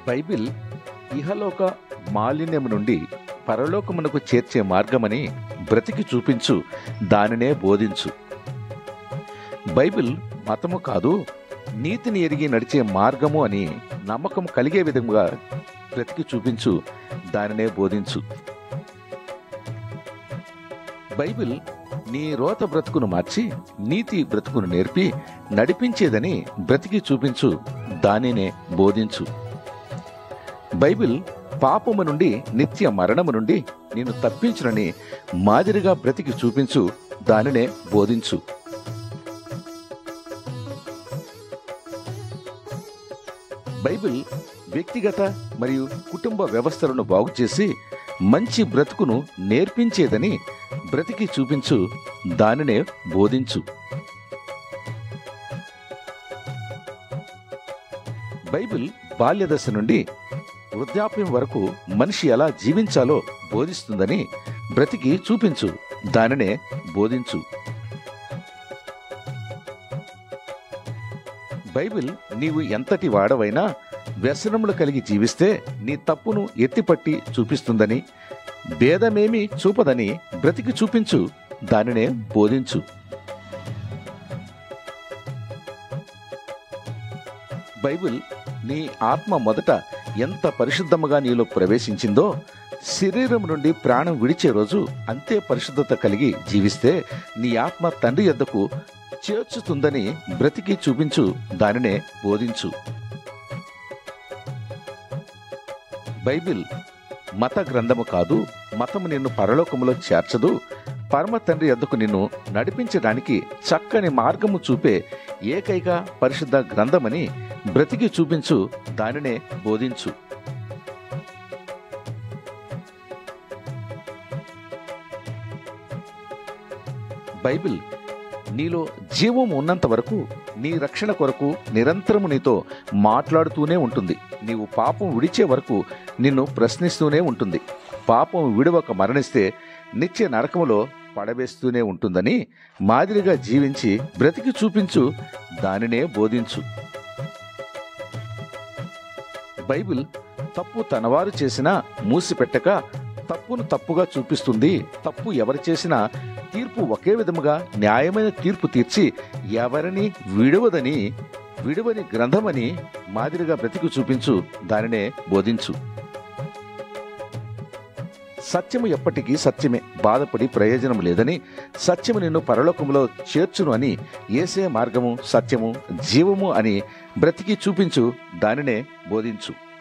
Bible ఇహలోక మాలిన్యము నుండి పరలోకమునకు చేర్చే మార్గమని బ్రతికి చూపించు దానినే బోధించు బైబిల్ మతము కాదు నీతిని ఎరిగి నడిచే మార్గము అని నమ్మకం కలిగే విధంగా బ్రతికి చూపించు దానినే బోధించు బైబిల్ నీ రోత బ్రతుకును మార్చి నీతి బ్రతుకును నేర్పి నడిపించేదని బ్రతికి చూపించు దానినే బోధించు బైబిల్ పాపము నుండి నిత్య మరణము నుండి నిన్ను తప్పించునని మాదిరిగా బ్రతికి చూపించు దానినే బోధించు బైబిల్ వ్యక్తిగత మరియు కుటుంబ వ్యవస్థలను బాగు చేసి మంచి బ్రతుకును నేర్పించేదని బ్రతికి చూపించు దానినే బోధించు బైబిల్ బాల్యదశ నుండి వృద్ధాప్యం వరకు మనిషి ఎలా జీవించాలో బోధిస్తుందని బ్రతికి చూపించు దానినే బోధించు బైబిల్ నీవు ఎంతటి వాడవైనా వ్యసనములు కలిగి జీవిస్తే నీ తప్పును ఎత్తిపట్టి చూపిస్తుందని భేదమేమీ చూపదని బ్రతికి చూపించు దానినే బోధించు బైబిల్ నీ ఆత్మ మొదట ఎంత పరిశుద్ధముగా నీలో ప్రవేశించిందో శరీరం నుండి ప్రాణం విడిచే రోజు అంతే పరిశుద్ధత కలిగి జీవిస్తే నీ ఆత్మ తండ్రి యొద్దకు చేర్చుతుందని బ్రతికి చూపించు దానినే బోధించు బైబిల్ మత గ్రంథము కాదు మతము నిన్ను పరలోకములో చేర్చదు పరమ తండ్రి ఎద్దకు నిన్ను నడిపించడానికి చక్కని మార్గము చూపే ఏకైక పరిశుద్ధ గ్రంథమని బ్రతికి చూపించు దానినే బోధించు బైబిల్ నీలో జీవం ఉన్నంత వరకు నీ రక్షణ కొరకు నిరంతరము నీతో మాట్లాడుతూనే ఉంటుంది నీవు పాపం విడిచే వరకు నిన్ను ప్రశ్నిస్తూనే ఉంటుంది పాపం విడవక మరణిస్తే నిత్య నరకములో పడవేస్తూనే ఉంటుందని మాదిరిగా జీవించి బ్రతికి చూపించు దానినే బోధించు బైబిల్ తప్పు తనవారు చేసినా మూసిపెట్టక తప్పును తప్పుగా చూపిస్తుంది తప్పు ఎవరు చేసినా తీర్పు ఒకే విధముగా న్యాయమైన తీర్పు తీర్చి ఎవరిని విడవదని విడువని గ్రంథమని మాదిరిగా బ్రతికి చూపించు దానినే బోధించు సత్యము ఎప్పటికీ సత్యమే బాధపడి ప్రయోజనం లేదని సత్యము నిన్ను పరలోకములో చేర్చును అని ఏసే మార్గము సత్యము జీవము అని బ్రతికి చూపించు దానినే బోధించు